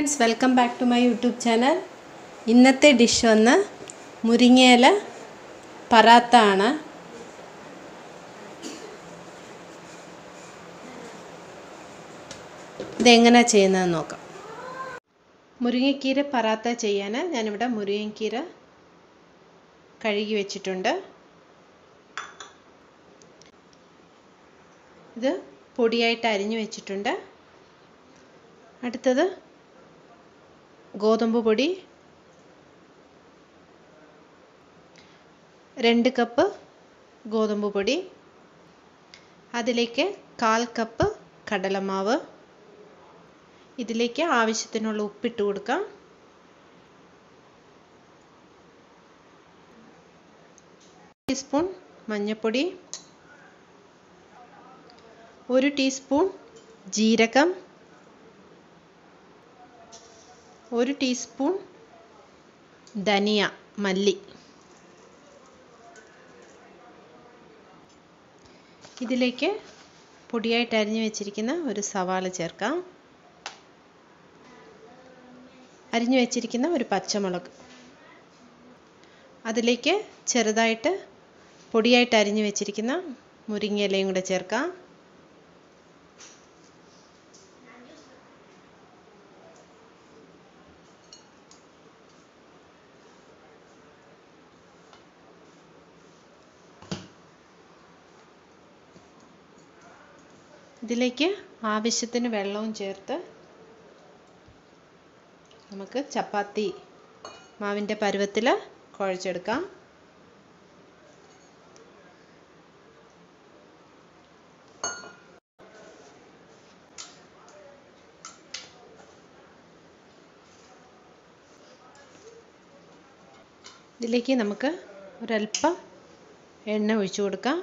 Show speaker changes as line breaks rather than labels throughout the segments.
friends welcome back to my YouTube channel ഇന്നത്തെ dish വന്ന് മുരിങ്ങയില പറാത്ത ആണ് ഇതെങ്ങനെയാണ് ചെയ്യുന്നതെന്ന് നോക്കാം മുരിങ്ങക്കീര പറാത്ത ചെയ്യാൻ ഞാനിവിടെ മുരിങ്ങക്കീര കഴുകി വെച്ചിട്ടുണ്ട് ഇത് പൊടിയായിട്ട് അരിഞ്ഞു വെച്ചിട്ടുണ്ട് അടുത്തത് ഗോതമ്പ് പൊടി രണ്ട് കപ്പ് ഗോതമ്പ് പൊടി അതിലേക്ക് കാൽ കപ്പ് കടലമാവ് ഇതിലേക്ക് ആവശ്യത്തിനുള്ള ഉപ്പിട്ട് കൊടുക്കാം ടീസ്പൂൺ മഞ്ഞൾപ്പൊടി ഒരു ടീസ്പൂൺ ജീരകം ഒരു ടീസ്പൂൺ ധനിയ മല്ലി ഇതിലേക്ക് പൊടിയായിട്ട് അരിഞ്ഞു വെച്ചിരിക്കുന്ന ഒരു സവാള ചേർക്കാം അരിഞ്ഞു വെച്ചിരിക്കുന്ന ഒരു പച്ചമുളക് അതിലേക്ക് ചെറുതായിട്ട് പൊടിയായിട്ട് അരിഞ്ഞു വെച്ചിരിക്കുന്ന മുരിങ്ങയിലയും കൂടെ ചേർക്കാം ഇതിലേക്ക് ആവശ്യത്തിന് വെള്ളവും ചേർത്ത് നമുക്ക് ചപ്പാത്തി മാവിൻ്റെ പരുവത്തിൽ കുഴച്ചെടുക്കാം ഇതിലേക്ക് നമുക്ക് ഒരല്പം എണ്ണ ഒഴിച്ചു കൊടുക്കാം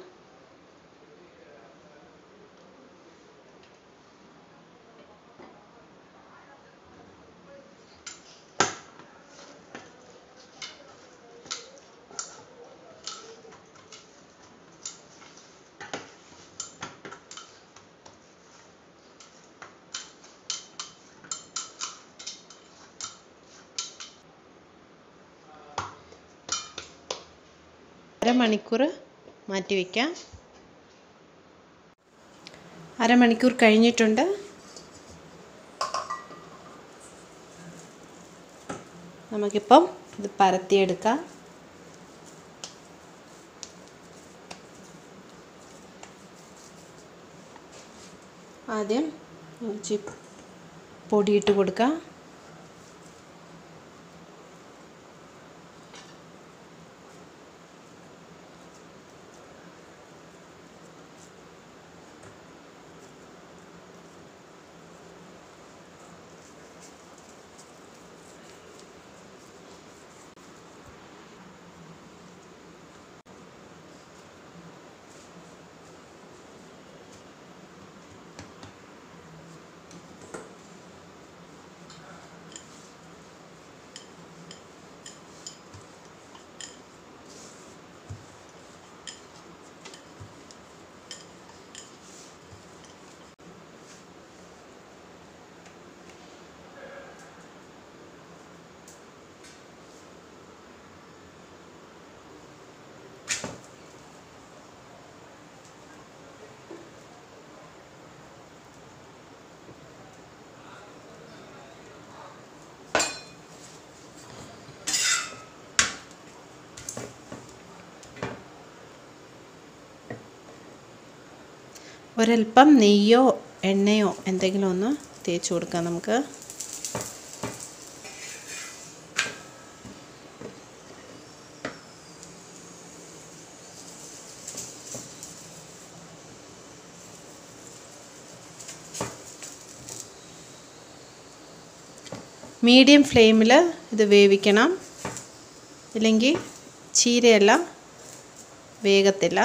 അരമണിക്കൂർ മാറ്റി വയ്ക്കാം അരമണിക്കൂർ കഴിഞ്ഞിട്ടുണ്ട് നമുക്കിപ്പം ഇത് പരത്തിയെടുക്കാം ആദ്യം ഇച്ചി പൊടിയിട്ട് കൊടുക്കാം ഒരൽപ്പം നെയ്യോ എണ്ണയോ എന്തെങ്കിലും ഒന്ന് തേച്ച് കൊടുക്കാം നമുക്ക് മീഡിയം ഫ്ലെയിമിൽ ഇത് വേവിക്കണം ഇല്ലെങ്കിൽ ചീരയെല്ലാം വേഗത്തില്ല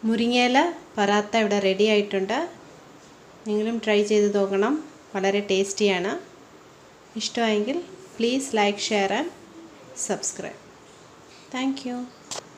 മുരിങ്ങയില പറാത്ത ഇവിടെ റെഡി ആയിട്ടുണ്ട് നിങ്ങളും ട്രൈ ചെയ്ത് നോക്കണം വളരെ ടേസ്റ്റിയാണ് ഇഷ്ടമായെങ്കിൽ please like share and subscribe thank U